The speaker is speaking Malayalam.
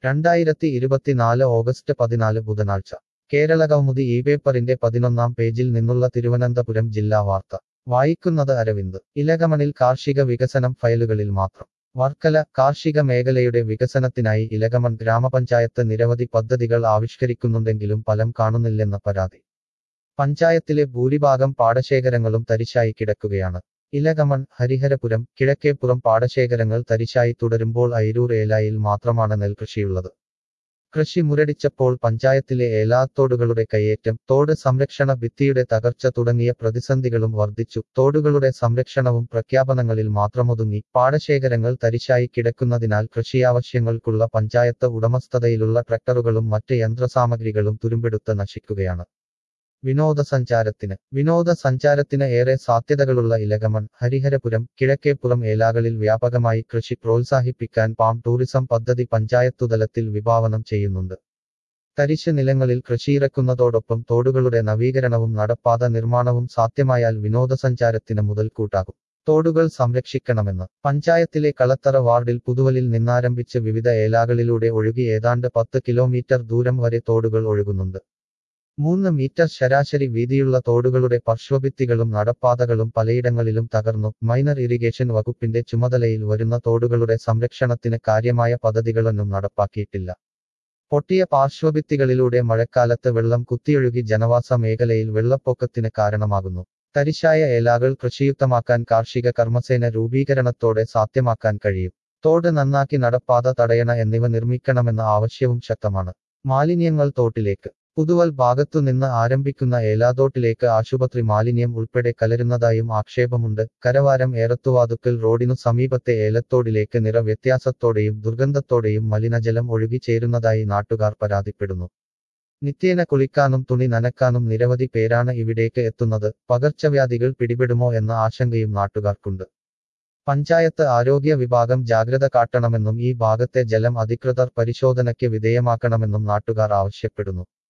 രണ്ടായിരത്തി ഇരുപത്തിനാല് ഓഗസ്റ്റ് പതിനാല് ബുധനാഴ്ച കേരളകൗമുദി ഈ പേപ്പറിന്റെ പതിനൊന്നാം പേജിൽ നിന്നുള്ള തിരുവനന്തപുരം ജില്ലാ വാർത്ത വായിക്കുന്നത് അരവിന്ദ് ഇലകമണിൽ കാർഷിക വികസനം ഫയലുകളിൽ മാത്രം വർക്കല കാർഷിക മേഖലയുടെ വികസനത്തിനായി ഇലകമൺ ഗ്രാമപഞ്ചായത്ത് നിരവധി പദ്ധതികൾ ആവിഷ്കരിക്കുന്നുണ്ടെങ്കിലും ഫലം കാണുന്നില്ലെന്ന പരാതി പഞ്ചായത്തിലെ ഭൂരിഭാഗം പാടശേഖരങ്ങളും തരിശായി കിടക്കുകയാണ് ഇലകമൺ ഹരിഹരപുരം കിഴക്കേപ്പുറം പാടശേഖരങ്ങൾ തരിശായി തുടരുമ്പോൾ ഐരൂർ ഏലായിൽ മാത്രമാണ് നെൽകൃഷിയുള്ളത് കൃഷി മുരടിച്ചപ്പോൾ പഞ്ചായത്തിലെ ഏലാത്തോടുകളുടെ കയ്യേറ്റം തോട് സംരക്ഷണ ഭിത്തിയുടെ തകർച്ച തുടങ്ങിയ പ്രതിസന്ധികളും വർദ്ധിച്ചു തോടുകളുടെ സംരക്ഷണവും പ്രഖ്യാപനങ്ങളിൽ മാത്രമൊതുങ്ങി പാടശേഖരങ്ങൾ തരിശായി കിടക്കുന്നതിനാൽ കൃഷിയാവശ്യങ്ങൾക്കുള്ള പഞ്ചായത്ത് ഉടമസ്ഥതയിലുള്ള ട്രക്ടറുകളും മറ്റ് യന്ത്രസാമഗ്രികളും തുരുമ്പെടുത്ത് നശിക്കുകയാണ് വിനോദസഞ്ചാരത്തിന് വിനോദസഞ്ചാരത്തിന് ഏറെ സാധ്യതകളുള്ള ഇലകമൺ ഹരിഹരപുരം കിഴക്കേപ്പുറം ഏലാകളിൽ വ്യാപകമായി കൃഷി പ്രോത്സാഹിപ്പിക്കാൻ പാം ടൂറിസം പദ്ധതി പഞ്ചായത്തുതലത്തിൽ വിഭാവനം ചെയ്യുന്നുണ്ട് തരിശ് നിലങ്ങളിൽ കൃഷിയിറക്കുന്നതോടൊപ്പം തോടുകളുടെ നവീകരണവും നടപ്പാത നിർമ്മാണവും സാധ്യമായാൽ വിനോദസഞ്ചാരത്തിന് മുതൽക്കൂട്ടാകും തോടുകൾ സംരക്ഷിക്കണമെന്ന് പഞ്ചായത്തിലെ കളത്തറ വാർഡിൽ പുതുവലിൽ നിന്നാരംഭിച്ച് വിവിധ ഏലാകളിലൂടെ ഒഴുകി ഏതാണ്ട് പത്ത് കിലോമീറ്റർ ദൂരം വരെ തോടുകൾ ഒഴുകുന്നുണ്ട് മൂന്ന് മീറ്റർ ശരാശരി വീതിയുള്ള തോടുകളുടെ പാർശ്വഭിത്തികളും നടപ്പാതകളും പലയിടങ്ങളിലും തകർന്നു മൈനർ ഇറിഗേഷൻ വകുപ്പിന്റെ ചുമതലയിൽ വരുന്ന തോടുകളുടെ സംരക്ഷണത്തിന് കാര്യമായ പദ്ധതികളൊന്നും നടപ്പാക്കിയിട്ടില്ല പൊട്ടിയ പാർശ്വഭിത്തികളിലൂടെ മഴക്കാലത്ത് വെള്ളം കുത്തിയൊഴുകി ജനവാസ മേഖലയിൽ വെള്ളപ്പൊക്കത്തിന് കാരണമാകുന്നു തരിശായ ഏലാകൾ കൃഷിയുക്തമാക്കാൻ കാർഷിക കർമ്മസേന രൂപീകരണത്തോടെ സാധ്യമാക്കാൻ കഴിയും തോട് നന്നാക്കി നടപ്പാത തടയണ എന്നിവ നിർമ്മിക്കണമെന്ന ആവശ്യവും ശക്തമാണ് മാലിന്യങ്ങൾ തോട്ടിലേക്ക് പുതുവൽ ഭാഗത്തുനിന്ന് ആരംഭിക്കുന്ന ഏലാതോട്ടിലേക്ക് ആശുപത്രി മാലിന്യം ഉൾപ്പെടെ കലരുന്നതായും ആക്ഷേപമുണ്ട് കരവാരം ഏറത്തുവാതുക്കൽ റോഡിനു സമീപത്തെ ഏലത്തോടിലേക്ക് നിറ വ്യത്യാസത്തോടെയും ദുർഗന്ധത്തോടെയും മലിനജലം ഒഴുകിച്ചേരുന്നതായി നാട്ടുകാർ പരാതിപ്പെടുന്നു നിത്യേന കുളിക്കാനും തുണി നനക്കാനും നിരവധി പേരാണ് ഇവിടേക്ക് എത്തുന്നത് പകർച്ചവ്യാധികൾ പിടിപെടുമോ എന്ന ആശങ്കയും നാട്ടുകാർക്കുണ്ട് പഞ്ചായത്ത് ആരോഗ്യ വിഭാഗം ജാഗ്രത കാട്ടണമെന്നും ഈ ഭാഗത്തെ ജലം അധികൃതർ പരിശോധനയ്ക്ക് വിധേയമാക്കണമെന്നും നാട്ടുകാർ ആവശ്യപ്പെടുന്നു